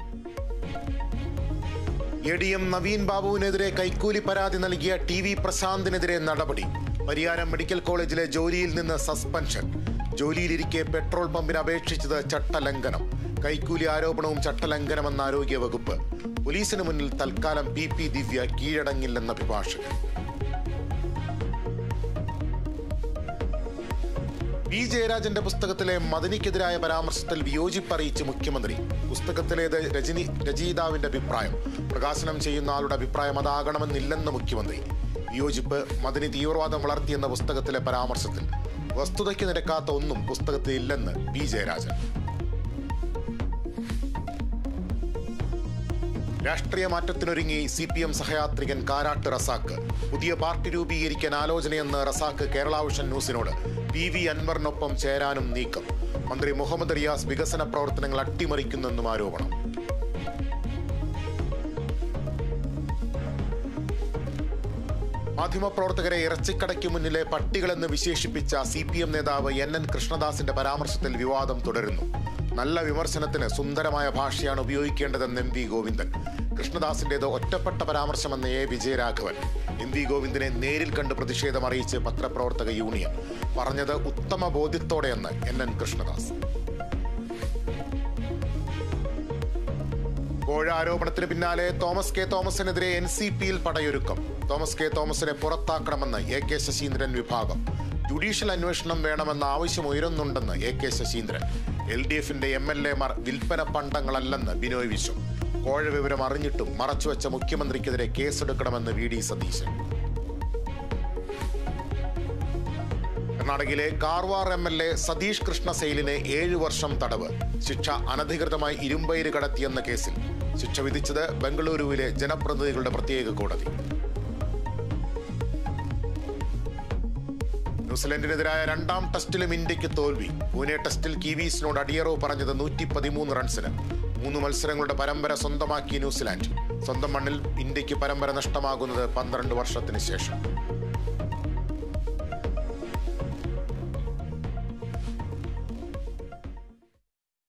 A D M Naveen ബാബുവിനെതിരെ കൈക്കൂലി പരാതി നൽകിയ ടി വി പ്രശാന്തിനെതിരെ നടപടി പരിയാരം മെഡിക്കൽ കോളേജിലെ ജോലിയിൽ നിന്ന് സസ്പെൻഷൻ ജോലിയിലിരിക്കെ പെട്രോൾ പമ്പിന് അപേക്ഷിച്ചത് ചട്ടലംഘനം കൈക്കൂലി ആരോപണവും ചട്ടലംഘനമെന്ന ആരോഗ്യ വകുപ്പ് പോലീസിന് മുന്നിൽ തൽക്കാലം പി പി ദിവ്യ കീഴടങ്ങില്ലെന്ന അഭിഭാഷകൻ പി ജയരാജന്റെ പുസ്തകത്തിലെ മദനിക്കെതിരായ പരാമർശത്തിൽ വിയോജിപ്പറിയിച്ച് മുഖ്യമന്ത്രി പുസ്തകത്തിലേത് രജനി രചയിതാവിന്റെ അഭിപ്രായം പ്രകാശനം ചെയ്യുന്ന ആളുടെ അഭിപ്രായം അതാകണമെന്നില്ലെന്ന് മുഖ്യമന്ത്രി വിയോജിപ്പ് മദനി തീവ്രവാദം വളർത്തിയെന്ന പുസ്തകത്തിലെ പരാമർശത്തിൽ വസ്തുതയ്ക്ക് നിരക്കാത്ത ഒന്നും പുസ്തകത്തിൽ ഇല്ലെന്ന് പി ജയരാജൻ രാഷ്ട്രീയ മാറ്റത്തിനൊരുങ്ങി സി പി എം സഹയാത്രികൻ കാരാട്ട് റസാക്ക് പുതിയ പാർട്ടി രൂപീകരിക്കാൻ ആലോചനയെന്ന് റസാക്ക് കേരള വിഷൻ ന്യൂസിനോട് പി വി അൻവറിനൊപ്പം ചേരാനും നീക്കം മന്ത്രി മുഹമ്മദ് റിയാസ് വികസന പ്രവർത്തനങ്ങൾ അട്ടിമറിക്കുന്നെന്നും ആരോപണം മാധ്യമപ്രവർത്തകരെ ഇറച്ചിക്കടയ്ക്ക് മുന്നിലെ പട്ടികളെന്ന് വിശേഷിപ്പിച്ച സി പി എം നേതാവ് എൻ എൻ കൃഷ്ണദാസിന്റെ പരാമർശത്തിൽ വിവാദം തുടരുന്നു നല്ല വിമർശനത്തിന് സുന്ദരമായ ഭാഷയാണ് ഉപയോഗിക്കേണ്ടതെന്ന് എം വി ഗോവിന്ദൻ കൃഷ്ണദാസിന്റേത് ഒറ്റപ്പെട്ട പരാമർശമെന്ന് എ വിജയരാഘവൻ എം വി ഗോവിന്ദനെ നേരിൽ കണ്ട് പ്രതിഷേധം അറിയിച്ച് പത്രപ്രവർത്തക യൂണിയൻ പറഞ്ഞത് ഉത്തമ ബോധ്യത്തോടെയെന്ന് എൻ എൻ കൃഷ്ണദാസ് കോഴ ആരോപണത്തിന് പിന്നാലെ തോമസ് കെ തോമസിനെതിരെ എൻ സി പിയിൽ പടയൊരുക്കം തോമസ് കെ തോമസിനെ പുറത്താക്കണമെന്ന് എ കെ ശശീന്ദ്രൻ വിഭാഗം ജുഡീഷ്യൽ അന്വേഷണം വേണമെന്ന ആവശ്യം ഉയരുന്നുണ്ടെന്ന് A K Saseendran L D എഫിന്റെ എം എൽ എമാർ വിൽപ്പന പണ്ടങ്ങളല്ലെന്ന് ബിനോയ് വിശ്വം കോഴ വിവരം അറിഞ്ഞിട്ടും മറച്ചുവെച്ച മുഖ്യമന്ത്രിക്കെതിരെ കേസെടുക്കണമെന്ന് വി ഡി സതീശൻ കർണാടകയിലെ Karwar M L A Satish Krishna സെയിലിന് ഏഴ് വർഷം തടവ് ശിക്ഷ അനധികൃതമായി ഇരുമ്പയിര് കടത്തിയെന്ന കേസിൽ ശിക്ഷ വിധിച്ചത് ബംഗളൂരുവിലെ ജനപ്രതിനിധികളുടെ പ്രത്യേക കോടതി ന്യൂസിലൻഡിനെതിരായ രണ്ടാം ടെസ്റ്റിലും ഇന്ത്യക്ക് തോൽവി പൂനെ ടെസ്റ്റിൽ കിവീസിനോട് അടിയറവ് പറഞ്ഞത് നൂറ്റി പതിമൂന്ന് റൺസിന് മൂന്ന് മത്സരങ്ങളുടെ പരമ്പര സ്വന്തമാക്കിയ ന്യൂസിലാൻഡ് സ്വന്തം മണ്ണിൽ ഇന്ത്യക്ക് പരമ്പര നഷ്ടമാകുന്നത് പന്ത്രണ്ട് വർഷത്തിന് ശേഷം